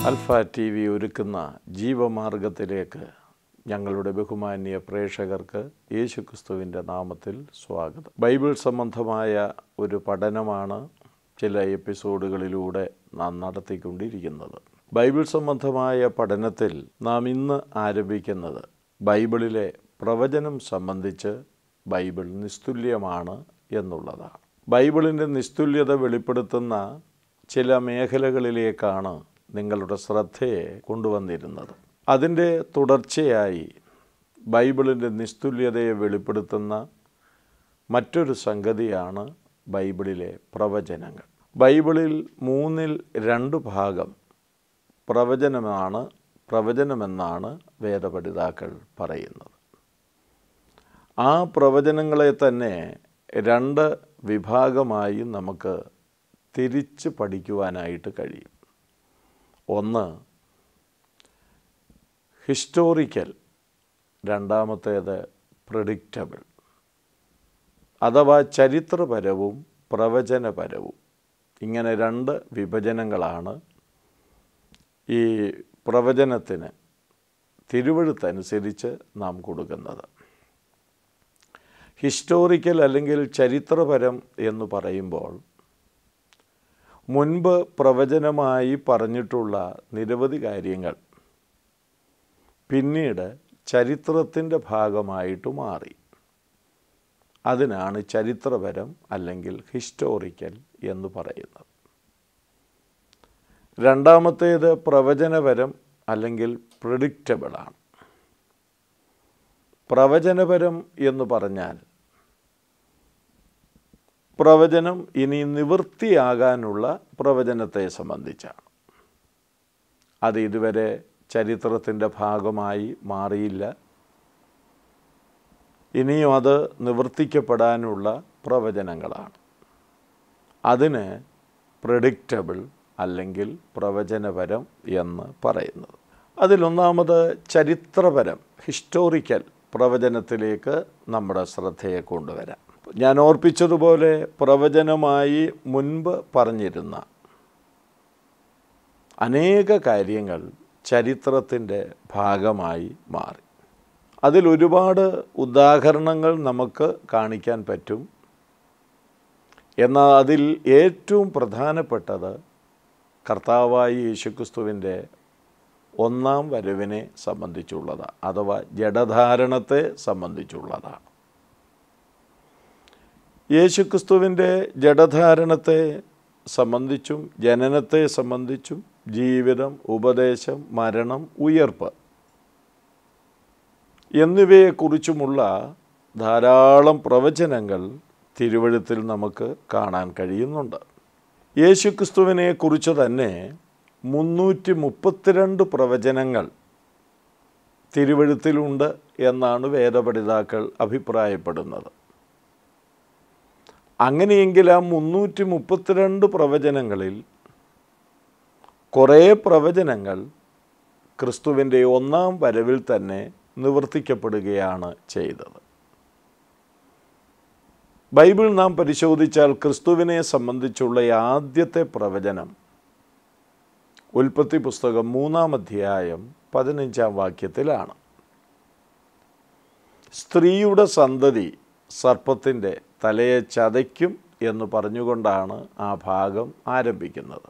alpha T V ഒരുക്കുന്ന ജീവമാർഗത്തിലേക്ക് ഞങ്ങളുടെ ബഹുമാന്യ പ്രേക്ഷകർക്ക് യേശുക്രിസ്തുവിൻ്റെ നാമത്തിൽ സ്വാഗതം ബൈബിൾ സംബന്ധമായ ഒരു പഠനമാണ് ചില എപ്പിസോഡുകളിലൂടെ നാം നടത്തിക്കൊണ്ടിരിക്കുന്നത് ബൈബിൾ സംബന്ധമായ പഠനത്തിൽ നാം ഇന്ന് ആരംഭിക്കുന്നത് ബൈബിളിലെ പ്രവചനം സംബന്ധിച്ച് ബൈബിൾ നിസ്തുല്യമാണ് എന്നുള്ളതാണ് ബൈബിളിൻ്റെ നിസ്തുല്യത വെളിപ്പെടുത്തുന്ന ചില മേഖലകളിലേക്കാണ് നിങ്ങളുടെ ശ്രദ്ധയെ കൊണ്ടുവന്നിരുന്നത് അതിൻ്റെ തുടർച്ചയായി ബൈബിളിൻ്റെ നിസ്തുല്യതയെ വെളിപ്പെടുത്തുന്ന മറ്റൊരു സംഗതിയാണ് ബൈബിളിലെ പ്രവചനങ്ങൾ ബൈബിളിൽ മൂന്നിൽ രണ്ട് ഭാഗം പ്രവചനമാണ് പ്രവചനമെന്നാണ് വേദപഠിതാക്കൾ പറയുന്നത് ആ പ്രവചനങ്ങളെ തന്നെ രണ്ട് വിഭാഗമായി നമുക്ക് തിരിച്ച് പഠിക്കുവാനായിട്ട് കഴിയും ഒന്ന് ഹിസ്റ്റോറിക്കൽ രണ്ടാമത്തേത് പ്രഡിക്റ്റബിൾ അഥവാ ചരിത്രപരവും പ്രവചനപരവും ഇങ്ങനെ രണ്ട് വിഭജനങ്ങളാണ് ഈ പ്രവചനത്തിന് തിരുവഴുത്തനുസരിച്ച് നാം കൊടുക്കുന്നത് ഹിസ്റ്റോറിക്കൽ അല്ലെങ്കിൽ ചരിത്രപരം എന്ന് പറയുമ്പോൾ മുൻപ് പ്രവചനമായി പറഞ്ഞിട്ടുള്ള നിരവധി കാര്യങ്ങൾ പിന്നീട് ചരിത്രത്തിൻ്റെ ഭാഗമായിട്ട് മാറി അതിനാണ് ചരിത്രപരം അല്ലെങ്കിൽ ഹിസ്റ്റോറിക്കൽ എന്ന് പറയുന്നത് രണ്ടാമത്തേത് പ്രവചനപരം അല്ലെങ്കിൽ പ്രഡിക്റ്റബിളാണ് പ്രവചനപരം എന്ന് പറഞ്ഞാൽ പ്രവചനം ഇനി നിവൃത്തിയാകാനുള്ള പ്രവചനത്തെ സംബന്ധിച്ചാണ് അത് ഇതുവരെ ചരിത്രത്തിൻ്റെ ഭാഗമായി മാറിയില്ല ഇനിയും അത് നിവർത്തിക്കപ്പെടാനുള്ള പ്രവചനങ്ങളാണ് അതിന് പ്രഡിക്റ്റബിൾ അല്ലെങ്കിൽ പ്രവചനപരം എന്ന് പറയുന്നത് അതിലൊന്നാമത് ചരിത്രപരം ഹിസ്റ്റോറിക്കൽ പ്രവചനത്തിലേക്ക് നമ്മുടെ ശ്രദ്ധയെ കൊണ്ടുവരാം ഞാൻ ഓർപ്പിച്ചതുപോലെ പ്രവചനമായി മുൻപ് പറഞ്ഞിരുന്ന അനേക കാര്യങ്ങൾ ചരിത്രത്തിൻ്റെ ഭാഗമായി മാറി അതിൽ ഒരുപാട് ഉദാഹരണങ്ങൾ നമുക്ക് കാണിക്കാൻ പറ്റും എന്നാൽ അതിൽ ഏറ്റവും പ്രധാനപ്പെട്ടത് കർത്താവായി യേശുക്രിസ്തുവിൻ്റെ ഒന്നാം വരവിനെ സംബന്ധിച്ചുള്ളതാണ് അഥവാ ജഡധാരണത്തെ സംബന്ധിച്ചുള്ളതാണ് യേശുക്രിസ്തുവിൻ്റെ ജഡധാരണത്തെ സംബന്ധിച്ചും ജനനത്തെ സംബന്ധിച്ചും ജീവിതം ഉപദേശം മരണം ഉയർപ്പ് എന്നിവയെക്കുറിച്ചുമുള്ള ധാരാളം പ്രവചനങ്ങൾ തിരുവഴുത്തിൽ നമുക്ക് കാണാൻ കഴിയുന്നുണ്ട് യേശുക്രിസ്തുവിനെ കുറിച്ച് തന്നെ മുന്നൂറ്റി മുപ്പത്തിരണ്ട് പ്രവചനങ്ങൾ തിരുവഴുത്തിലുണ്ട് എന്നാണ് വേദപഠിതാക്കൾ അഭിപ്രായപ്പെടുന്നത് അങ്ങനെയെങ്കിൽ ആ മുന്നൂറ്റി മുപ്പത്തിരണ്ട് പ്രവചനങ്ങളിൽ കുറേ പ്രവചനങ്ങൾ ക്രിസ്തുവിൻ്റെ ഒന്നാം വരവിൽ തന്നെ നിവർത്തിക്കപ്പെടുകയാണ് ചെയ്തത് ബൈബിൾ നാം പരിശോധിച്ചാൽ ക്രിസ്തുവിനെ സംബന്ധിച്ചുള്ള ആദ്യത്തെ പ്രവചനം ഉൽപ്പത്തി പുസ്തകം മൂന്നാം അധ്യായം പതിനഞ്ചാം വാക്യത്തിലാണ് സ്ത്രീയുടെ സന്തതി സർപ്പത്തിൻ്റെ തലയെ ചതയ്ക്കും എന്ന് പറഞ്ഞുകൊണ്ടാണ് ആ ഭാഗം ആരംഭിക്കുന്നത്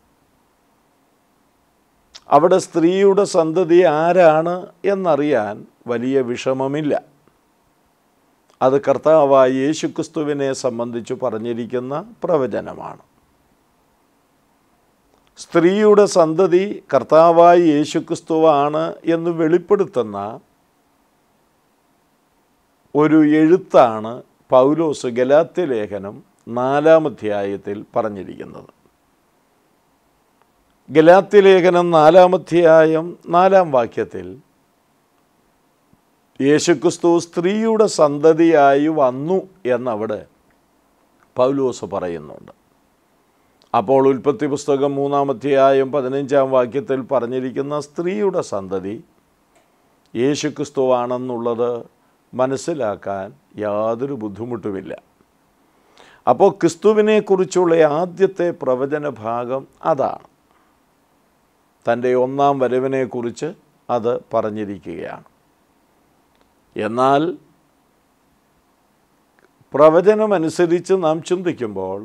അവിടെ സ്ത്രീയുടെ സന്തതി ആരാണ് എന്നറിയാൻ വലിയ വിഷമമില്ല അത് കർത്താവായ യേശുക്രിസ്തുവിനെ സംബന്ധിച്ച് പറഞ്ഞിരിക്കുന്ന പ്രവചനമാണ് സ്ത്രീയുടെ സന്തതി കർത്താവായ യേശുക്രിസ്തുവാണ് എന്ന് വെളിപ്പെടുത്തുന്ന ഒരു എഴുത്താണ് പൗലോസ് ഗലാത്യ ലേഖനം നാലാം അധ്യായത്തിൽ പറഞ്ഞിരിക്കുന്നത് ഗലാത്യ ലേഖനം നാലാം അധ്യായം നാലാം വാക്യത്തിൽ യേശുക്രിസ്തു സ്ത്രീയുടെ സന്തതിയായി വന്നു എന്നവിടെ പൗലോസ് പറയുന്നുണ്ട് അപ്പോൾ ഉൽപ്പത്തി പുസ്തകം മൂന്നാം അധ്യായം പതിനഞ്ചാം വാക്യത്തിൽ പറഞ്ഞിരിക്കുന്ന സ്ത്രീയുടെ സന്തതി യേശുക്രിസ്തുവാണെന്നുള്ളത് മനസ്സിലാക്കാൻ യാതൊരു ബുദ്ധിമുട്ടുമില്ല അപ്പോൾ ക്രിസ്തുവിനെക്കുറിച്ചുള്ള ആദ്യത്തെ പ്രവചന ഭാഗം അതാണ് തൻ്റെ ഒന്നാം വരവിനെക്കുറിച്ച് അത് പറഞ്ഞിരിക്കുകയാണ് എന്നാൽ പ്രവചനമനുസരിച്ച് നാം ചിന്തിക്കുമ്പോൾ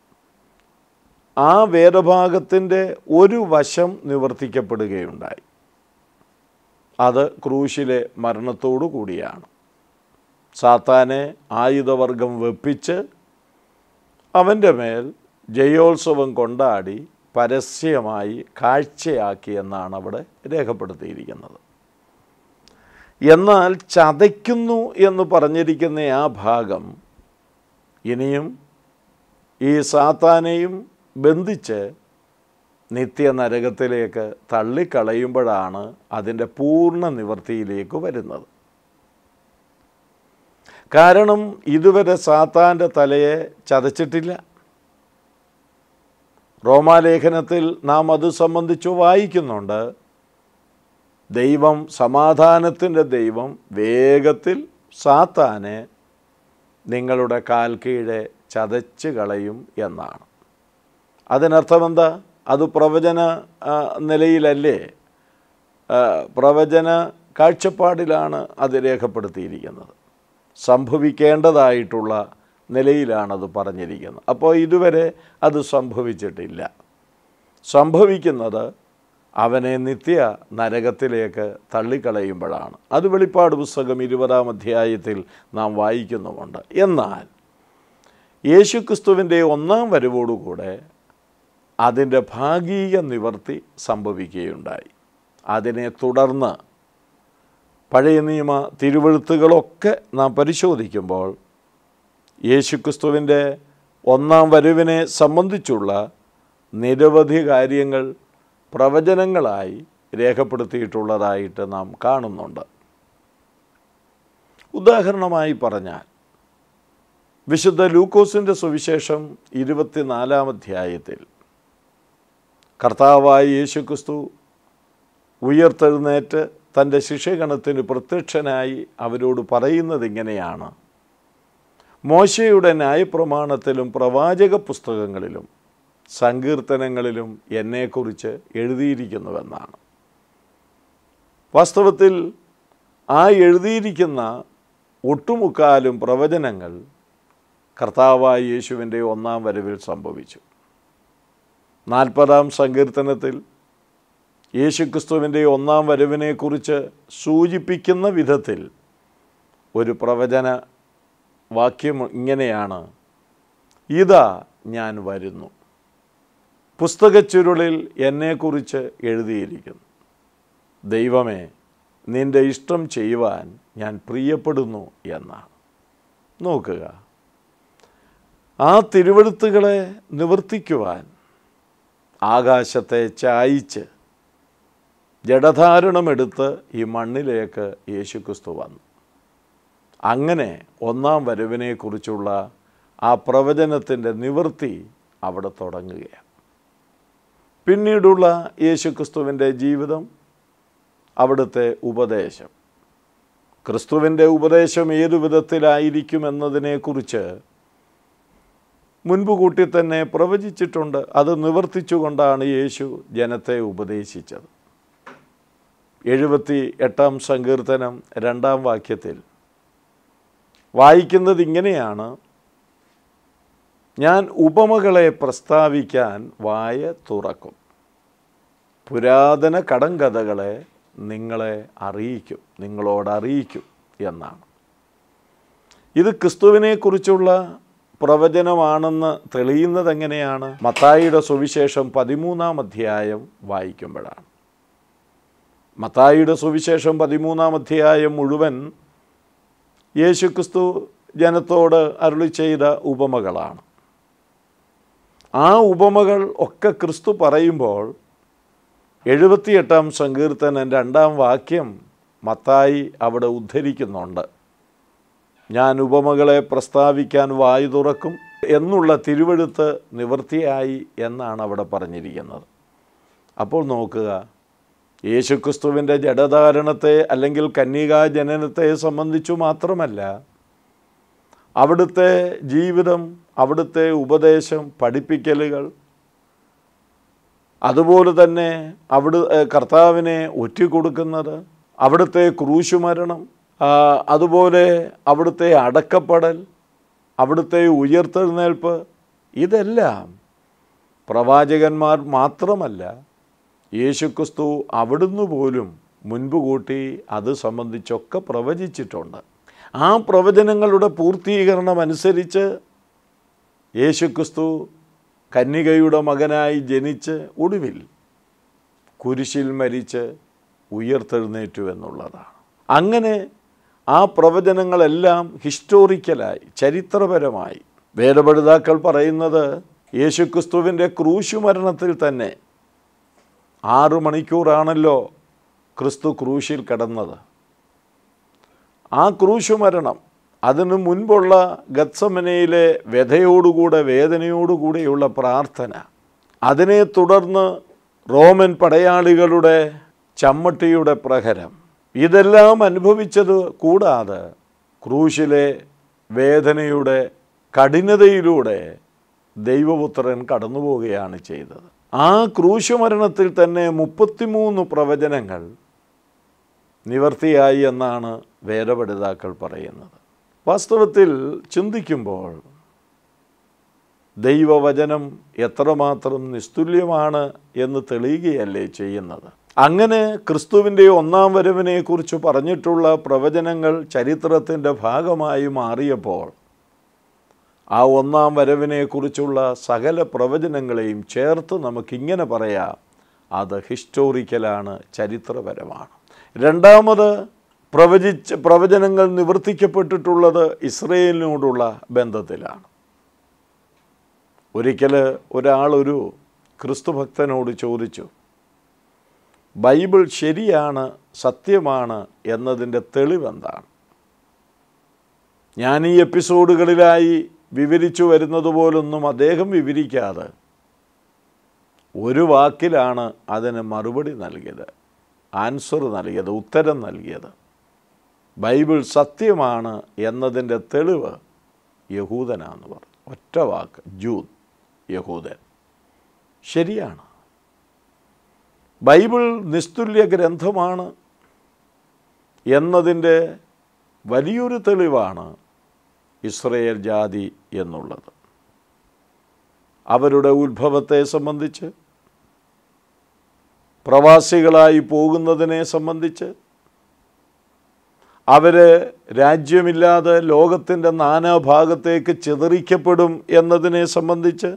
ആ വേദഭാഗത്തിൻ്റെ ഒരു വശം നിവർത്തിക്കപ്പെടുകയുണ്ടായി അത് ക്രൂശിലെ മരണത്തോടു കൂടിയാണ് സാത്താനെ ആയുധവർഗം വെപ്പിച്ച് അവൻ്റെ മേൽ ജയോത്സവം കൊണ്ടാടി പരസ്യമായി കാഴ്ചയാക്കി എന്നാണ് അവിടെ രേഖപ്പെടുത്തിയിരിക്കുന്നത് എന്നാൽ ചതയ്ക്കുന്നു എന്ന് പറഞ്ഞിരിക്കുന്ന ആ ഭാഗം ഇനിയും ഈ സാത്താനെയും ബന്ധിച്ച് നിത്യനരകത്തിലേക്ക് തള്ളിക്കളയുമ്പോഴാണ് അതിൻ്റെ പൂർണ്ണ നിവൃത്തിയിലേക്ക് വരുന്നത് കാരണം ഇതുവരെ സാത്താൻ്റെ തലയെ ചതച്ചിട്ടില്ല റോമാലേഖനത്തിൽ നാം അത് സംബന്ധിച്ചു വായിക്കുന്നുണ്ട് ദൈവം സമാധാനത്തിൻ്റെ ദൈവം വേഗത്തിൽ സാത്താനെ നിങ്ങളുടെ കാൽ കീഴെ ചതച്ച് കളയും എന്നാണ് അതിനർത്ഥം എന്താ അത് പ്രവചന ആ, നിലയിലല്ലേ ആ, പ്രവചന കാഴ്ചപ്പാടിലാണ് അത് രേഖപ്പെടുത്തിയിരിക്കുന്നത് സംഭവിക്കേണ്ടതായിട്ടുള്ള നിലയിലാണത് പറഞ്ഞിരിക്കുന്നത് അപ്പോൾ ഇതുവരെ അത് സംഭവിച്ചിട്ടില്ല സംഭവിക്കുന്നത് അവനെ നിത്യ നരകത്തിലേക്ക് തള്ളിക്കളയുമ്പോഴാണ് അത് വെളിപ്പാട് പുസ്തകം ഇരുപതാം അധ്യായത്തിൽ നാം വായിക്കുന്നുമുണ്ട് എന്നാൽ യേശുക്രിസ്തുവിൻ്റെ ഒന്നാം വരവോടുകൂടെ അതിൻ്റെ ഭാഗിക നിവർത്തി സംഭവിക്കുകയുണ്ടായി അതിനെ തുടർന്ന് പഴയ നിയമ തിരുവഴുത്തുകളൊക്കെ നാം പരിശോധിക്കുമ്പോൾ യേശുക്രിസ്തുവിൻ്റെ ഒന്നാം വരവിനെ സംബന്ധിച്ചുള്ള നിരവധി കാര്യങ്ങൾ പ്രവചനങ്ങളായി രേഖപ്പെടുത്തിയിട്ടുള്ളതായിട്ട് നാം കാണുന്നുണ്ട് ഉദാഹരണമായി പറഞ്ഞാൽ വിശുദ്ധ ലൂക്കോസിൻ്റെ സുവിശേഷം ഇരുപത്തിനാലാം അധ്യായത്തിൽ കർത്താവായ യേശുക്രിസ്തു ഉയർത്തെഴുന്നേറ്റ് തൻ്റെ ശിഷ്യഗണത്തിന് പ്രത്യക്ഷനായി അവരോട് പറയുന്നത് ഇങ്ങനെയാണ് മോശയുടെ ന്യായപ്രമാണത്തിലും പ്രവാചക പുസ്തകങ്ങളിലും സങ്കീർത്തനങ്ങളിലും എന്നെക്കുറിച്ച് എഴുതിയിരിക്കുന്നുവെന്നാണ് വാസ്തവത്തിൽ ആ എഴുതിയിരിക്കുന്ന ഒട്ടുമുക്കാലും പ്രവചനങ്ങൾ കർത്താവായ യേശുവിൻ്റെ ഒന്നാം വരവിൽ സംഭവിച്ചു നാൽപ്പതാം സങ്കീർത്തനത്തിൽ യേശുക്രിസ്തുവിൻ്റെ ഒന്നാം വരവിനെക്കുറിച്ച് സൂചിപ്പിക്കുന്ന വിധത്തിൽ ഒരു പ്രവചന വാക്യം ഇങ്ങനെയാണ് ഇതാ ഞാൻ വരുന്നു പുസ്തകച്ചുരുളിൽ എന്നെക്കുറിച്ച് എഴുതിയിരിക്കുന്നു ദൈവമേ നിൻ്റെ ഇഷ്ടം ചെയ്യുവാൻ ഞാൻ പ്രിയപ്പെടുന്നു എന്നാണ് നോക്കുക ആ തിരുവഴുത്തുകളെ നിവർത്തിക്കുവാൻ ആകാശത്തെ ചായിച്ച് ജഡധാരണമെടുത്ത് ഈ മണ്ണിലേക്ക് യേശുക്രിസ്തു വന്നു അങ്ങനെ ഒന്നാം വരവിനെക്കുറിച്ചുള്ള ആ പ്രവചനത്തിൻ്റെ നിവൃത്തി അവിടെ തുടങ്ങുകയാണ് പിന്നീടുള്ള യേശുക്രിസ്തുവിൻ്റെ ജീവിതം അവിടുത്തെ ഉപദേശം ക്രിസ്തുവിൻ്റെ ഉപദേശം ഏതു വിധത്തിലായിരിക്കുമെന്നതിനെക്കുറിച്ച് മുൻപ് കൂട്ടി തന്നെ പ്രവചിച്ചിട്ടുണ്ട് അത് നിവർത്തിച്ചുകൊണ്ടാണ് യേശു ജനത്തെ ഉപദേശിച്ചത് എഴുപത്തി എട്ടാം സങ്കീർത്തനം രണ്ടാം വാക്യത്തിൽ വായിക്കുന്നത് ഇങ്ങനെയാണ് ഞാൻ ഉപമകളെ പ്രസ്താവിക്കാൻ വായ തുറക്കും പുരാതന കടങ്കഥകളെ നിങ്ങളെ അറിയിക്കും നിങ്ങളോട് അറിയിക്കും എന്നാണ് ഇത് ക്രിസ്തുവിനെക്കുറിച്ചുള്ള പ്രവചനമാണെന്ന് തെളിയുന്നത് എങ്ങനെയാണ് മത്തായിയുടെ സുവിശേഷം പതിമൂന്നാം അധ്യായം വായിക്കുമ്പോഴാണ് മത്തായിയുടെ സുവിശേഷം പതിമൂന്നാം അധ്യായം മുഴുവൻ യേശുക്രിസ്തു ജനത്തോട് അരുളി ചെയ്ത ഉപമകളാണ് ആ ഉപമകൾ ഒക്കെ ക്രിസ്തു പറയുമ്പോൾ എഴുപത്തിയെട്ടാം സങ്കീർത്തനം രണ്ടാം വാക്യം മത്തായി അവിടെ ഉദ്ധരിക്കുന്നുണ്ട് ഞാൻ ഉപമകളെ പ്രസ്താവിക്കാൻ വായു തുറക്കും എന്നുള്ള തിരുവഴുത്ത് നിവൃത്തിയായി എന്നാണ് അവിടെ പറഞ്ഞിരിക്കുന്നത് അപ്പോൾ നോക്കുക യേശുക്രിസ്തുവിൻ്റെ ജഡധാരണത്തെ അല്ലെങ്കിൽ കന്യകാ ജനനത്തെ സംബന്ധിച്ചു മാത്രമല്ല അവിടുത്തെ ജീവിതം അവിടുത്തെ ഉപദേശം പഠിപ്പിക്കലുകൾ അതുപോലെ തന്നെ അവിടെ ഏഹ്, കർത്താവിനെ ഒറ്റിക്കൊടുക്കുന്നത് അവിടുത്തെ ക്രൂശുമരണം ആ, അതുപോലെ അവിടുത്തെ അടക്കപ്പെടൽ അവിടുത്തെ ഉയർത്തെഴുന്നേൽപ്പ് ഇതെല്ലാം പ്രവാചകന്മാർ മാത്രമല്ല യേശുക്രിസ്തു അവിടുന്ന് പോലും മുൻപ് കൂട്ടി അത് സംബന്ധിച്ചൊക്കെ പ്രവചിച്ചിട്ടുണ്ട് ആ പ്രവചനങ്ങളുടെ പൂർത്തീകരണം അനുസരിച്ച് യേശുക്രിസ്തു കന്യകയുടെ മകനായി ജനിച്ച് ഒടുവിൽ കുരിശിൽ മരിച്ച് ഉയർത്തെഴുന്നേറ്റു എന്നുള്ളതാണ് അങ്ങനെ ആ പ്രവചനങ്ങളെല്ലാം ഹിസ്റ്റോറിക്കലായി ചരിത്രപരമായി വേദപഠിതാക്കൾ പറയുന്നത് യേശുക്രിസ്തുവിൻ്റെ ക്രൂശു മരണത്തിൽ തന്നെ ആറു മണിക്കൂറാണല്ലോ ക്രിസ്തു ക്രൂശിൽ കിടന്നത് ആ ക്രൂശു മരണം അതിനു മുൻപുള്ള ഗത്സമനയിലെ വ്യഥയോടുകൂടെ വേദനയോടുകൂടെയുള്ള പ്രാർത്ഥന അതിനെ തുടർന്ന് റോമൻ പടയാളികളുടെ ചമ്മട്ടിയുടെ പ്രഹരം ഇതെല്ലാം അനുഭവിച്ചത് കൂടാതെ ക്രൂശിലെ വേദനയുടെ കഠിനതയിലൂടെ ദൈവപുത്രൻ കടന്നു പോവുകയാണ് ചെയ്തത് ആ ക്രൂശുമരണത്തിൽ തന്നെ മുപ്പത്തിമൂന്ന് പ്രവചനങ്ങൾ നിവർത്തിയായി എന്നാണ് വേദപഠിതാക്കൾ പറയുന്നത് വാസ്തവത്തിൽ ചിന്തിക്കുമ്പോൾ ദൈവവചനം എത്രമാത്രം നിസ്തുല്യമാണ് എന്ന് തെളിയുകയല്ലേ ചെയ്യുന്നത് അങ്ങനെ ക്രിസ്തുവിൻ്റെ ഒന്നാം വരവിനെക്കുറിച്ച് പറഞ്ഞിട്ടുള്ള പ്രവചനങ്ങൾ ചരിത്രത്തിൻ്റെ ഭാഗമായി മാറിയപ്പോൾ ആ ഒന്നാം വരവിനെക്കുറിച്ചുള്ള സകല പ്രവചനങ്ങളെയും ചേർത്ത് നമുക്കിങ്ങനെ പറയാം അത് ഹിസ്റ്റോറിക്കലാണ് ചരിത്രപരമാണ് രണ്ടാമത് പ്രവചിച്ച പ്രവചനങ്ങൾ നിവർത്തിക്കപ്പെട്ടിട്ടുള്ളത് ഇസ്രയേലിനോടുള്ള ബന്ധത്തിലാണ് ഒരിക്കൽ ഒരാളൊരു ക്രിസ്തുഭക്തനോട് ചോദിച്ചു ബൈബിൾ ശരിയാണ് സത്യമാണ് എന്നതിൻ്റെ തെളിവെന്താണ് ഞാൻ ഈ എപ്പിസോഡുകളിലായി വിവരിച്ചു വരുന്നത് പോലൊന്നും അദ്ദേഹം വിവരിക്കാതെ ഒരു വാക്കിലാണ് അതിന് മറുപടി നൽകിയത് ആൻസർ നൽകിയത് ഉത്തരം നൽകിയത് ബൈബിൾ സത്യമാണ് എന്നതിൻ്റെ തെളിവ് യഹൂദനാന്ന് പറഞ്ഞു ഒറ്റ വാക്ക് ജൂത് യഹൂദൻ ശരിയാണ് ബൈബിൾ നിസ്തുല്യ ഗ്രന്ഥമാണ് എന്നതിൻ്റെ വലിയൊരു തെളിവാണ് ഇസ്രയേൽ ജാതി എന്നുള്ളത് അവരുടെ ഉത്ഭവത്തെ സംബന്ധിച്ച് പ്രവാസികളായി പോകുന്നതിനെ സംബന്ധിച്ച് അവർ രാജ്യമില്ലാതെ ലോകത്തിൻ്റെ നാനാഭാഗത്തേക്ക് ചിതറിക്കപ്പെടും എന്നതിനെ സംബന്ധിച്ച്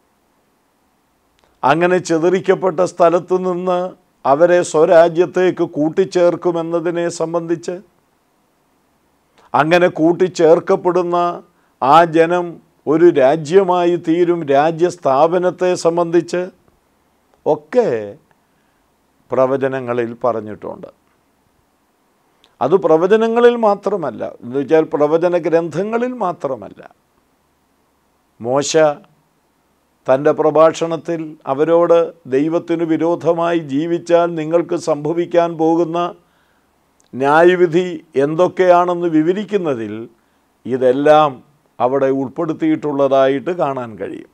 അങ്ങനെ ചിതറിക്കപ്പെട്ട സ്ഥലത്തു നിന്ന് അവരെ സ്വരാജ്യത്തേക്ക് കൂട്ടിച്ചേർക്കുമെന്നതിനെ സംബന്ധിച്ച് അങ്ങനെ കൂട്ടിച്ചേർക്കപ്പെടുന്ന ആ ജനം ഒരു രാജ്യമായി തീരും രാജ്യസ്ഥാപനത്തെ സംബന്ധിച്ച് ഒക്കെ പ്രവചനങ്ങളിൽ പറഞ്ഞിട്ടുണ്ട് അത് പ്രവചനങ്ങളിൽ മാത്രമല്ല എന്ന് വെച്ചാൽ പ്രവചന ഗ്രന്ഥങ്ങളിൽ മാത്രമല്ല മോശ തൻ്റെ പ്രഭാഷണത്തിൽ അവരോട് ദൈവത്തിനു വിരോധമായി ജീവിച്ചാൽ നിങ്ങൾക്ക് സംഭവിക്കാൻ പോകുന്ന ന്യായവിധി എന്തൊക്കെയാണെന്ന് വിവരിക്കുന്നതിൽ ഇതെല്ലാം അവിടെ ഉൾപ്പെടുത്തിയിട്ടുള്ളതായിട്ട് കാണാൻ കഴിയും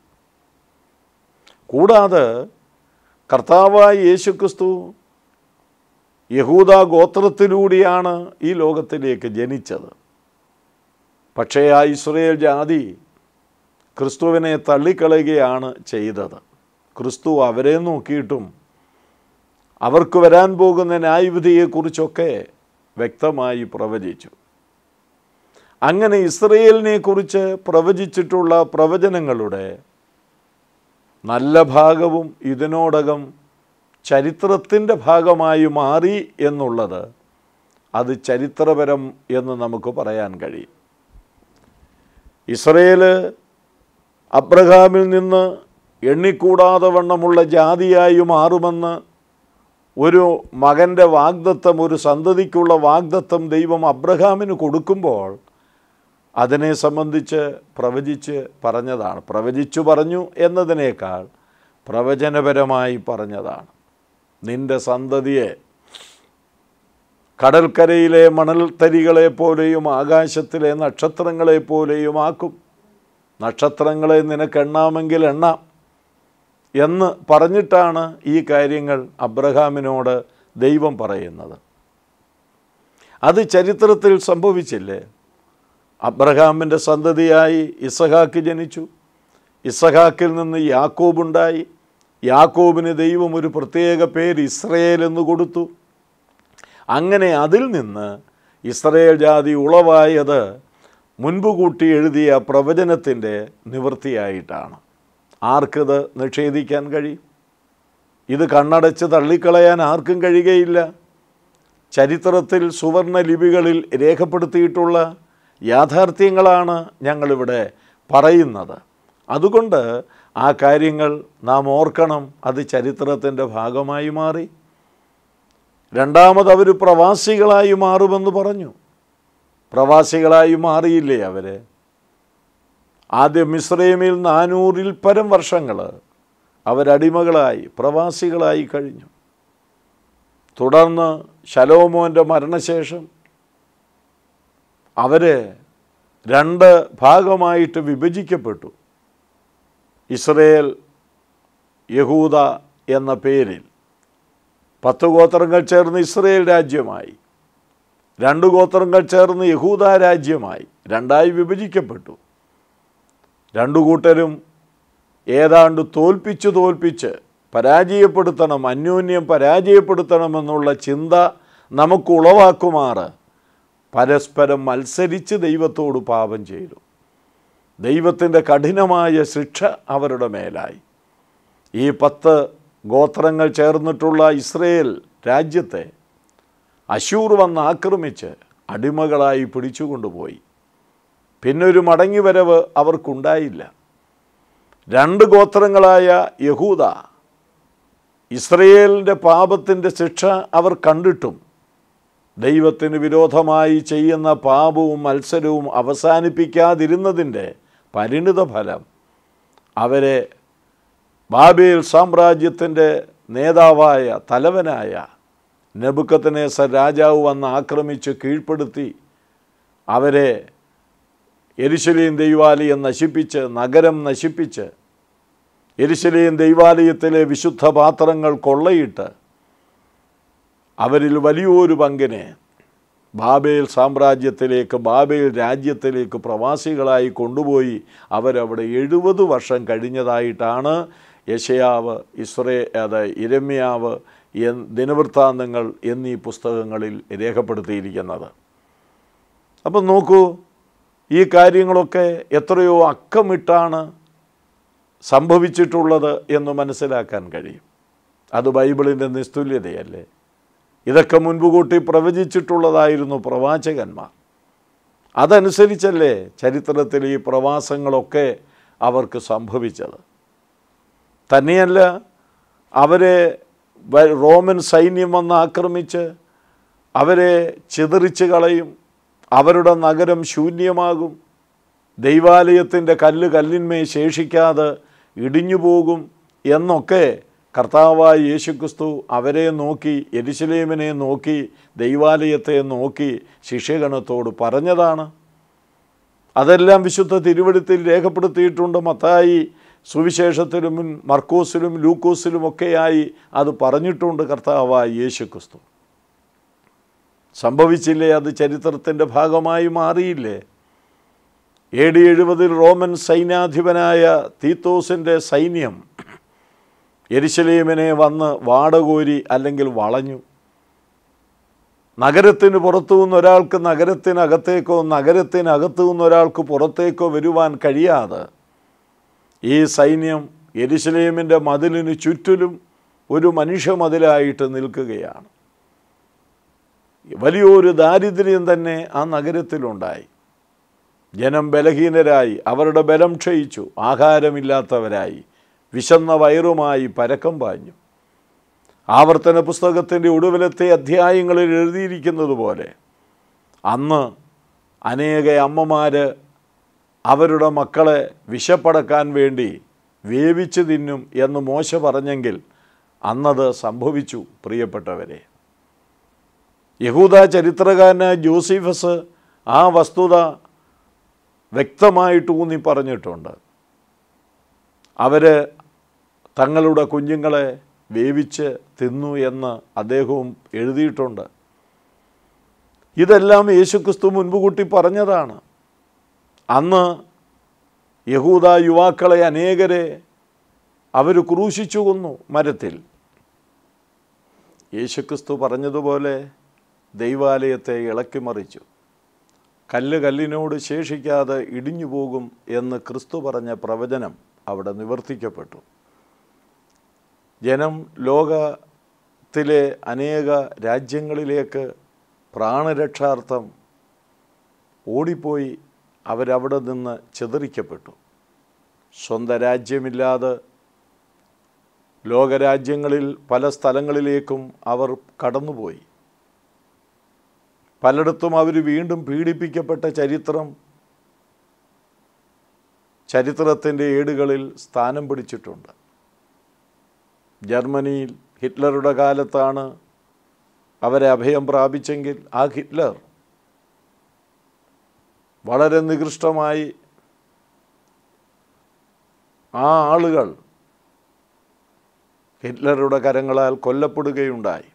കൂടാതെ കർത്താവായ യേശുക്രിസ്തു യഹൂദ ഗോത്രത്തിലൂടെയാണ് ഈ ലോകത്തിലേക്ക് ജനിച്ചത് പക്ഷേ ആ ഇസ്രയേൽ ജാതി ക്രിസ്തുവിനെ തള്ളിക്കളയുകയാണ് ചെയ്തത് ക്രിസ്തു അവരെ നോക്കിയിട്ടും അവർക്ക് വരാൻ പോകുന്ന ന്യായവിധിയെക്കുറിച്ചൊക്കെ വ്യക്തമായി പ്രവചിച്ചു അങ്ങനെ ഇസ്രയേലിനെ കുറിച്ച് പ്രവചിച്ചിട്ടുള്ള പ്രവചനങ്ങളുടെ നല്ല ഭാഗവും ഇതിനോടകം ചരിത്രത്തിൻ്റെ ഭാഗമായി മാറി എന്നുള്ളത് അത് ചരിത്രപരം എന്ന് നമുക്ക് പറയാൻ കഴിയും ഇസ്രയേൽ അബ്രഹാമിൽ നിന്ന് എണ്ണിക്കൂടാതെ വണ്ണമുള്ള ജാതിയായി മാറുമെന്ന് ഒരു മകൻ്റെ വാഗ്ദത്തം ഒരു സന്തതിക്കുള്ള വാഗ്ദത്തം ദൈവം അബ്രഹാമിന് കൊടുക്കുമ്പോൾ അതിനെ സംബന്ധിച്ച് പ്രവചിച്ച് പറഞ്ഞതാണ് പ്രവചിച്ചു പറഞ്ഞു എന്നതിനേക്കാൾ പ്രവചനപരമായി പറഞ്ഞതാണ് നിന്റെ സന്തതിയെ കടൽക്കരയിലെ മണൽത്തരികളെ പോലെയും ആകാശത്തിലെ നക്ഷത്രങ്ങളെ പോലെയും ആക്കും നക്ഷത്രങ്ങളെ നിനക്ക് എണ്ണാമെങ്കിൽ എണ്ണാം എന്ന് പറഞ്ഞിട്ടാണ് ഈ കാര്യങ്ങൾ അബ്രഹാമിനോട് ദൈവം പറയുന്നത് അത് ചരിത്രത്തിൽ സംഭവിച്ചില്ലേ അബ്രഹാമിൻ്റെ സന്തതിയായി ഇസഹാക്ക് ജനിച്ചു ഇസഹാക്കിൽ നിന്ന് യാക്കോബുണ്ടായി യാക്കോബിന് ദൈവം ഒരു പ്രത്യേക പേര് ഇസ്രയേൽ എന്ന് കൊടുത്തു അങ്ങനെ അതിൽ നിന്ന് ഇസ്രയേൽ ജാതി ഉളവായത് മുൻപ് കൂട്ടി എഴുതിയ പ്രവചനത്തിൻ്റെ നിവൃത്തിയായിട്ടാണ് ആർക്കിത് നിഷേധിക്കാൻ കഴിയും ഇത് കണ്ണടച്ച് തള്ളിക്കളയാൻ ആർക്കും കഴിയുകയില്ല ചരിത്രത്തിൽ സുവർണ ലിപികളിൽ രേഖപ്പെടുത്തിയിട്ടുള്ള യാഥാർത്ഥ്യങ്ങളാണ് ഞങ്ങളിവിടെ പറയുന്നത് അതുകൊണ്ട് ആ കാര്യങ്ങൾ നാം ഓർക്കണം അത് ചരിത്രത്തിൻ്റെ ഭാഗമായി മാറി രണ്ടാമത് അവർ പ്രവാസികളായി മാറുമെന്ന് പറഞ്ഞു പ്രവാസികളായി മാറിയില്ലേ അവർ ആദ്യം മിശ്രൈമിൽ നാനൂറിൽ പരം വർഷങ്ങൾ അവരടിമകളായി പ്രവാസികളായി കഴിഞ്ഞു തുടർന്ന് ശലോമോൻ്റെ മരണശേഷം അവർ രണ്ട് ഭാഗമായിട്ട് വിഭജിക്കപ്പെട്ടു ഇസ്രയേൽ യഹൂദ എന്ന പേരിൽ പത്ത് ഗോത്രങ്ങൾ ചേർന്ന് ഇസ്രയേൽ രാജ്യമായി രണ്ട് ഗോത്രങ്ങൾ ചേർന്ന് യഹൂദ രാജ്യമായി രണ്ടായി വിഭജിക്കപ്പെട്ടു രണ്ടു കൂട്ടരും ഏതാണ്ട് തോൽപ്പിച്ച് തോൽപ്പിച്ച് പരാജയപ്പെടുത്തണം അന്യോന്യം പരാജയപ്പെടുത്തണമെന്നുള്ള ചിന്ത നമുക്ക് ഉളവാക്കുമാറ് പരസ്പരം മത്സരിച്ച് ദൈവത്തോട് പാപം ചെയ്തു ദൈവത്തിൻ്റെ കഠിനമായ ശിക്ഷ അവരുടെ മേലായി ഈ പത്ത് ഗോത്രങ്ങൾ ചേർന്നിട്ടുള്ള ഇസ്രയേൽ രാജ്യത്തെ അശൂർ വന്ന് ആക്രമിച്ച് അടിമകളായി പിടിച്ചുകൊണ്ടുപോയി പിന്നൊരു മടങ്ങിവരവ് അവർക്കുണ്ടായില്ല രണ്ട് ഗോത്രങ്ങളായ യഹൂദ ഇസ്രയേലിൻ്റെ പാപത്തിൻ്റെ ശിക്ഷ അവർ കണ്ടിട്ടും ദൈവത്തിന് വിരോധമായി ചെയ്യുന്ന പാപവും മത്സരവും അവസാനിപ്പിക്കാതിരുന്നതിൻ്റെ പരിണിത ഫലം അവരെ ബാബേൽ സാമ്രാജ്യത്തിൻ്റെ നേതാവായ തലവനായ നെബുക്കത്തനേസർ രാജാവ് വന്ന് ആക്രമിച്ച് കീഴ്പ്പെടുത്തി അവരെ എരിശലേം ദൈവാലയം നശിപ്പിച്ച് നഗരം നശിപ്പിച്ച് എരിശലേം ദൈവാലയത്തിലെ വിശുദ്ധ പാത്രങ്ങൾ കൊള്ളയിട്ട് അവരിൽ വലിയൊരു പങ്കിനെ ബാബേൽ സാമ്രാജ്യത്തിലേക്ക് ബാബേൽ രാജ്യത്തിലേക്ക് പ്രവാസികളായി കൊണ്ടുപോയി അവരവിടെ എഴുപത് വർഷം കഴിഞ്ഞതായിട്ടാണ് യശയാവ് ഇസ്രേ അത് ഇരമ്യാവ് എൻ ദിനവൃത്താന്തങ്ങൾ എന്നീ പുസ്തകങ്ങളിൽ രേഖപ്പെടുത്തിയിരിക്കുന്നത് അപ്പം നോക്കൂ ഈ കാര്യങ്ങളൊക്കെ എത്രയോ അക്കമിട്ടാണ് സംഭവിച്ചിട്ടുള്ളത് എന്ന് മനസ്സിലാക്കാൻ കഴിയും അത് ബൈബിളിൻ്റെ നിസ്തുല്യതയല്ലേ ഇതൊക്കെ മുൻപ് കൂട്ടി പ്രവചിച്ചിട്ടുള്ളതായിരുന്നു പ്രവാചകന്മാർ അതനുസരിച്ചല്ലേ ചരിത്രത്തിൽ ഈ പ്രവാസങ്ങളൊക്കെ അവർക്ക് സംഭവിച്ചത് തന്നെയല്ല അവരെ വ- റോമൻ സൈന്യം വന്ന് ആക്രമിച്ച് അവരെ ചിതറിച്ച് കളയും അവരുടെ നഗരം ശൂന്യമാകും ദൈവാലയത്തിൻ്റെ കല്ല് കല്ലിന്മേ ശേഷിക്കാതെ ഇടിഞ്ഞു പോകും എന്നൊക്കെ കർത്താവായ യേശുക്രിസ്തു അവരെ നോക്കി എരിശിലേമിനെ നോക്കി ദൈവാലയത്തെ നോക്കി ശിഷ്യഗണത്തോട് പറഞ്ഞതാണ് അതെല്ലാം വിശുദ്ധ തിരുവഴുത്തിൽ രേഖപ്പെടുത്തിയിട്ടുണ്ട് മത്തായി സുവിശേഷത്തിലും മർക്കോസിലും ലൂക്കോസിലുമൊക്കെയായി അത് പറഞ്ഞിട്ടുണ്ട് കർത്താവായ യേശുക്രിസ്തു സംഭവിച്ചില്ലേ അത് ചരിത്രത്തിൻ്റെ ഭാഗമായി മാറിയില്ലേ എ ഡി എഴുപതിൽ റോമൻ സൈന്യാധിപനായ തീത്തോസിൻ്റെ സൈന്യം എരിശലേമിനെ വന്ന് വാടകോരി അല്ലെങ്കിൽ വളഞ്ഞു നഗരത്തിന് പുറത്തു നിന്ന് ഒരാൾക്ക് നഗരത്തിനകത്തേക്കോ നഗരത്തിനകത്തു നിന്ന് ഒരാൾക്ക് പുറത്തേക്കോ വരുവാൻ കഴിയാതെ ഈ സൈന്യം എരിശലേമിൻ്റെ മതിലിന് ചുറ്റിലും ഒരു മനുഷ്യ മതിലായിട്ട് നിൽക്കുകയാണ് വലിയൊരു ദാരിദ്ര്യം തന്നെ ആ നഗരത്തിലുണ്ടായി ജനം ബലഹീനരായി അവരുടെ ബലം ക്ഷയിച്ചു ആഹാരമില്ലാത്തവരായി വിശന്ന വയറുമായി പരക്കം പാഞ്ഞു ആവർത്തന പുസ്തകത്തിൻ്റെ ഒടുവിലത്തെ അധ്യായങ്ങളിൽ എഴുതിയിരിക്കുന്നത് പോലെ അന്ന് അനേക അമ്മമാർ അവരുടെ മക്കളെ വിശപ്പടക്കാൻ വേണ്ടി വേവിച്ച് തിന്നും എന്ന് മോശ പറഞ്ഞെങ്കിൽ അന്നത് സംഭവിച്ചു പ്രിയപ്പെട്ടവരെ യഹൂദ ചരിത്രകാരനായ ജോസിഫസ് ആ വസ്തുത വ്യക്തമായിട്ട് ഊന്നി പറഞ്ഞിട്ടുണ്ട് അവർ തങ്ങളുടെ കുഞ്ഞുങ്ങളെ വേവിച്ച് തിന്നു എന്ന് അദ്ദേഹവും എഴുതിയിട്ടുണ്ട് ഇതെല്ലാം യേശുക്രിസ്തു മുൻപ് കൂട്ടി പറഞ്ഞതാണ് അന്ന് യഹൂദ യുവാക്കളെ അനേകരെ അവർ ക്രൂശിച്ചു കൊന്നു മരത്തിൽ യേശുക്രിസ്തു പറഞ്ഞതുപോലെ ദൈവാലയത്തെ ഇളക്കിമറിച്ചു കല്ല് കല്ലിനോട് ശേഷിക്കാതെ ഇടിഞ്ഞു പോകും എന്ന് ക്രിസ്തു പറഞ്ഞ പ്രവചനം അവിടെ നിവർത്തിക്കപ്പെട്ടു ജനം ലോകത്തിലെ അനേക രാജ്യങ്ങളിലേക്ക് പ്രാണരക്ഷാർത്ഥം ഓടിപ്പോയി അവരവിടെ നിന്ന് ചിതറിക്കപ്പെട്ടു സ്വന്തം രാജ്യമില്ലാതെ ലോകരാജ്യങ്ങളിൽ പല സ്ഥലങ്ങളിലേക്കും അവർ കടന്നുപോയി പലയിടത്തും അവർ വീണ്ടും പീഡിപ്പിക്കപ്പെട്ട ചരിത്രം ചരിത്രത്തിൻ്റെ ഏടുകളിൽ സ്ഥാനം പിടിച്ചിട്ടുണ്ട് ജർമ്മനിയിൽ ഹിറ്റ്ലറുടെ കാലത്താണ് അവരെ അഭയം പ്രാപിച്ചെങ്കിൽ ആ ഹിറ്റ്ലർ വളരെ നികൃഷ്ടമായി ആ ആളുകൾ ഹിറ്റ്ലറുടെ കരങ്ങളാൽ കൊല്ലപ്പെടുകയുണ്ടായി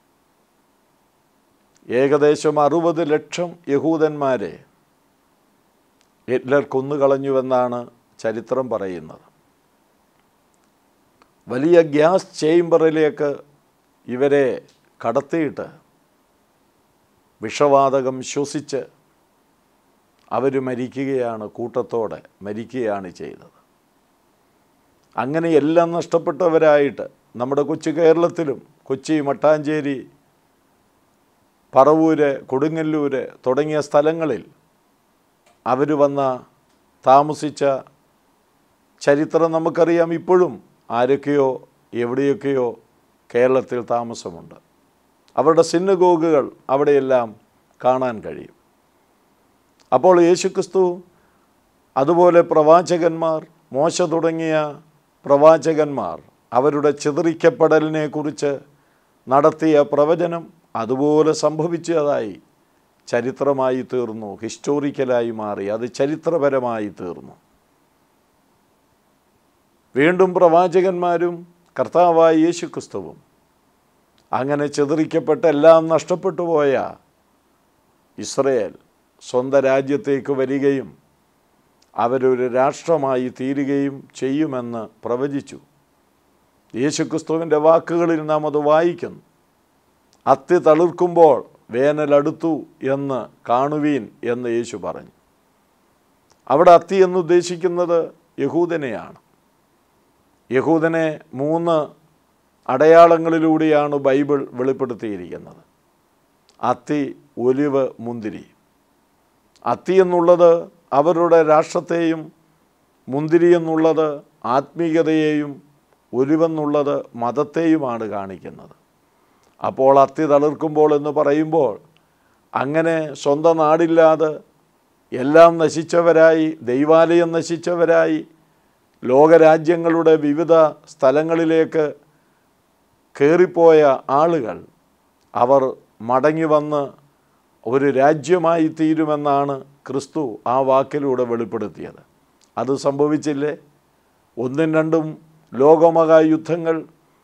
ഏകദേശം അറുപത് ലക്ഷം യഹൂദന്മാരെ ഹിറ്റ്ലർ കൊന്നുകളഞ്ഞുവെന്നാണ് ചരിത്രം പറയുന്നത് വലിയ ഗ്യാസ് ചേംബറിലേക്ക് ഇവരെ കടത്തിയിട്ട് വിഷവാതകം ശ്വസിച്ച് അവർ മരിക്കുകയാണ് കൂട്ടത്തോടെ മരിക്കുകയാണ് ചെയ്തത് അങ്ങനെ എല്ലാം നഷ്ടപ്പെട്ടവരായിട്ട് നമ്മുടെ കൊച്ചു കേരളത്തിലും കൊച്ചി മട്ടാഞ്ചേരി പറവൂര് കൊടുങ്ങല്ലൂര് തുടങ്ങിയ സ്ഥലങ്ങളിൽ അവർ വന്ന താമസിച്ച ചരിത്രം നമുക്കറിയാം ഇപ്പോഴും ആരൊക്കെയോ എവിടെയൊക്കെയോ കേരളത്തിൽ താമസമുണ്ട് അവരുടെ സിന്നഗോഗുകൾ അവിടെയെല്ലാം കാണാൻ കഴിയും അപ്പോൾ യേശുക്രിസ്തു അതുപോലെ പ്രവാചകന്മാർ മോശ തുടങ്ങിയ പ്രവാചകന്മാർ അവരുടെ ചിതറിക്കപ്പെടലിനെ കുറിച്ച് നടത്തിയ പ്രവചനം അതുപോലെ സംഭവിച്ചതായി ചരിത്രമായി തീർന്നു ഹിസ്റ്റോറിക്കലായി മാറി അത് ചരിത്രപരമായി തീർന്നു വീണ്ടും പ്രവാചകന്മാരും കർത്താവായ യേശുക്രിസ്തുവും അങ്ങനെ ചിതറിക്കപ്പെട്ട എല്ലാം നഷ്ടപ്പെട്ടു പോയ ഇസ്രയേൽ സ്വന്തം രാജ്യത്തേക്ക് വരികയും അവരൊരു രാഷ്ട്രമായി തീരുകയും ചെയ്യുമെന്ന് പ്രവചിച്ചു യേശുക്രിസ്തുവിൻ്റെ വാക്കുകളിൽ നാം അത് വായിക്കുന്നു അത്തി തളിർക്കുമ്പോൾ വേനലടുത്തു എന്ന് കാണുവീൻ എന്ന് യേശു പറഞ്ഞു അവിടെ അത്തി എന്നുദ്ദേശിക്കുന്നത് യഹൂദനെയാണ് യഹൂദനെ മൂന്ന് അടയാളങ്ങളിലൂടെയാണ് ബൈബിൾ വെളിപ്പെടുത്തിയിരിക്കുന്നത് അത്തി ഒലിവ് മുന്തിരി അത്തി എന്നുള്ളത് അവരുടെ രാഷ്ട്രത്തെയും മുന്തിരി എന്നുള്ളത് ആത്മീയതയെയും ഒലിവെന്നുള്ളത് മതത്തെയുമാണ് കാണിക്കുന്നത് അപ്പോൾ അത്തി തളിർക്കുമ്പോൾ എന്ന് പറയുമ്പോൾ അങ്ങനെ സ്വന്തം നാടില്ലാതെ എല്ലാം നശിച്ചവരായി ദൈവാലയം നശിച്ചവരായി ലോകരാജ്യങ്ങളുടെ വിവിധ സ്ഥലങ്ങളിലേക്ക് കയറിപ്പോയ ആളുകൾ അവർ മടങ്ങി വന്ന് ഒരു രാജ്യമായി തീരുമെന്നാണ് ക്രിസ്തു ആ വാക്കിലൂടെ വെളിപ്പെടുത്തിയത് അത് സംഭവിച്ചില്ലേ ഒന്നും രണ്ടും ലോകമഹാ യുദ്ധങ്ങൾ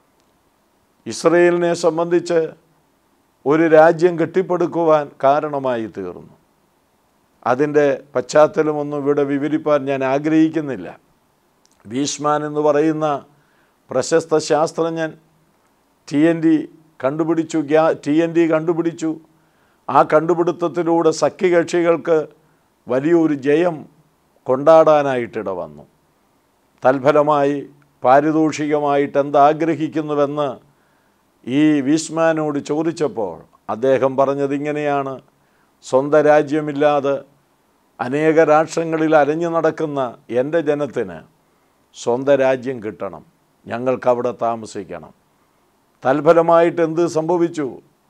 ഇസ്രയേലിനെ സംബന്ധിച്ച് ഒരു രാജ്യം കെട്ടിപ്പടുക്കുവാൻ കാരണമായി തീർന്നു അതിൻ്റെ പശ്ചാത്തലമൊന്നും ഇവിടെ വിവരിപ്പാൻ ഞാൻ ആഗ്രഹിക്കുന്നില്ല ഭീഷ്മാൻ എന്ന് പറയുന്ന പ്രശസ്ത ശാസ്ത്രജ്ഞൻ ടി എൻ ഡി കണ്ടുപിടിച്ചു ഗ്യാ ടി എൻ ഡി കണ്ടുപിടിച്ചു ആ കണ്ടുപിടുത്തത്തിലൂടെ സഖ്യകക്ഷികൾക്ക് വലിയൊരു ജയം കൊണ്ടാടാനായിട്ടിട വന്നു തൽഫലമായി പാരിതോഷികമായിട്ട് എന്താഗ്രഹിക്കുന്നുവെന്ന് ഈ ഭീഷ്മാനോട് ചോദിച്ചപ്പോൾ അദ്ദേഹം പറഞ്ഞത് ഇങ്ങനെയാണ് സ്വന്തം രാജ്യമില്ലാതെ അനേക രാഷ്ട്രങ്ങളിൽ അലഞ്ഞു നടക്കുന്ന എൻ്റെ ജനത്തിന് സ്വന്തം രാജ്യം കിട്ടണം ഞങ്ങൾക്കവിടെ താമസിക്കണം തൽഫലമായിട്ട് എന്ത് സംഭവിച്ചു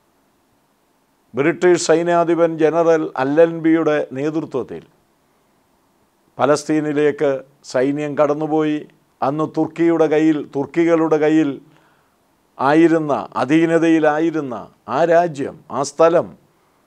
ബ്രിട്ടീഷ് സൈന്യാധിപൻ ജനറൽ അല്ലൻബിയുടെ നേതൃത്വത്തിൽ പലസ്തീനിലേക്ക് സൈന്യം കടന്നുപോയി അന്ന് തുർക്കിയുടെ കയ്യിൽ തുർക്കികളുടെ കയ്യിൽ ആയിരുന്ന അധീനതയിലായിരുന്ന ആ രാജ്യം ആ സ്ഥലം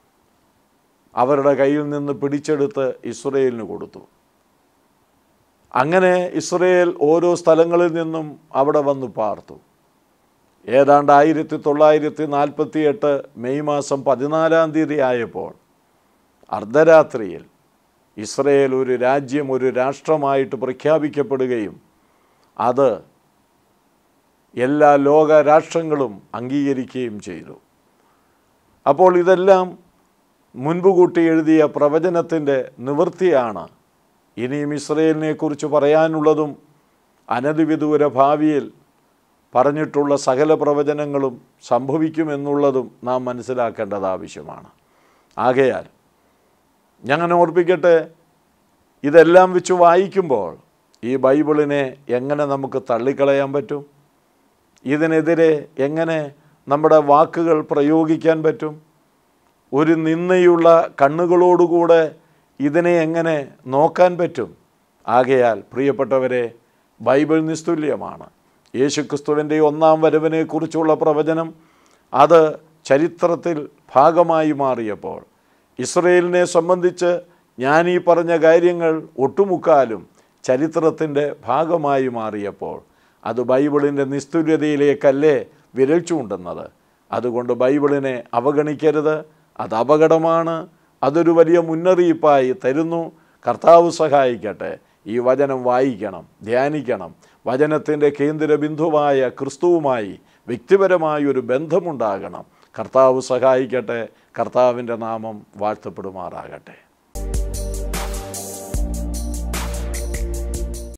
അവരുടെ കയ്യിൽ നിന്ന് പിടിച്ചെടുത്ത് ഇസ്രയേലിന് കൊടുത്തു അങ്ങനെ ഇസ്രയേൽ ഓരോ സ്ഥലങ്ങളിൽ നിന്നും അവിടെ വന്ന് പാർത്തു ഏതാണ്ട് ആയിരത്തി തൊള്ളായിരത്തി നാൽപ്പത്തി എട്ട് മെയ് മാസം പതിനാലാം തീയതി ആയപ്പോൾ അർദ്ധരാത്രിയിൽ ഇസ്രയേൽ ഒരു രാജ്യം ഒരു രാഷ്ട്രമായിട്ട് പ്രഖ്യാപിക്കപ്പെടുകയും അത് എല്ലാ ലോക രാഷ്ട്രങ്ങളും അംഗീകരിക്കുകയും ചെയ്തു അപ്പോൾ ഇതെല്ലാം മുൻപ് കൂട്ടി എഴുതിയ പ്രവചനത്തിൻ്റെ നിവൃത്തിയാണ് ഇനിയും ഇസ്രയേലിനെ കുറിച്ച് പറയാനുള്ളതും അനധിവിദൂര ഭാവിയിൽ പറഞ്ഞിട്ടുള്ള സകല പ്രവചനങ്ങളും സംഭവിക്കുമെന്നുള്ളതും നാം മനസ്സിലാക്കേണ്ടത് ആവശ്യമാണ് ആകയാൽ ഞാൻ ഓർപ്പിക്കട്ടെ ഇതെല്ലാം വെച്ച് വായിക്കുമ്പോൾ ഈ ബൈബിളിനെ എങ്ങനെ നമുക്ക് തള്ളിക്കളയാൻ പറ്റും ഇതിനെതിരെ എങ്ങനെ നമ്മുടെ വാക്കുകൾ പ്രയോഗിക്കാൻ പറ്റും ഒരു നിന്നയുള്ള കണ്ണുകളോടുകൂടെ ഇതിനെ എങ്ങനെ നോക്കാൻ പറ്റും ആകയാൽ പ്രിയപ്പെട്ടവരെ ബൈബിൾ നിസ്തുല്യമാണ് യേശുക്രിസ്തുവിൻ്റെ ഒന്നാം വരവിനെക്കുറിച്ചുള്ള പ്രവചനം അത് ചരിത്രത്തിൽ ഭാഗമായി മാറിയപ്പോൾ ഇസ്രയേലിനെ സംബന്ധിച്ച് ഞാൻ ഈ പറഞ്ഞ കാര്യങ്ങൾ ഒട്ടുമുക്കാലും ചരിത്രത്തിൻ്റെ ഭാഗമായി മാറിയപ്പോൾ അത് ബൈബിളിൻ്റെ നിസ്തുല്യതയിലേക്കല്ലേ വിരൽ ചൂണ്ടുന്നത് അതുകൊണ്ട് ബൈബിളിനെ അവഗണിക്കരുത് അത് അപകടമാണ് അതൊരു വലിയ മുന്നറിയിപ്പായി തരുന്നു കർത്താവ് സഹായിക്കട്ടെ ഈ വചനം വായിക്കണം ധ്യാനിക്കണം വചനത്തിൻ്റെ കേന്ദ്ര ബിന്ദുവായ ക്രിസ്തുവുമായി വ്യക്തിപരമായ ഒരു ബന്ധമുണ്ടാകണം കർത്താവ് സഹായിക്കട്ടെ കർത്താവിൻ്റെ നാമം വാഴ്ത്തപ്പെടുമാറാകട്ടെ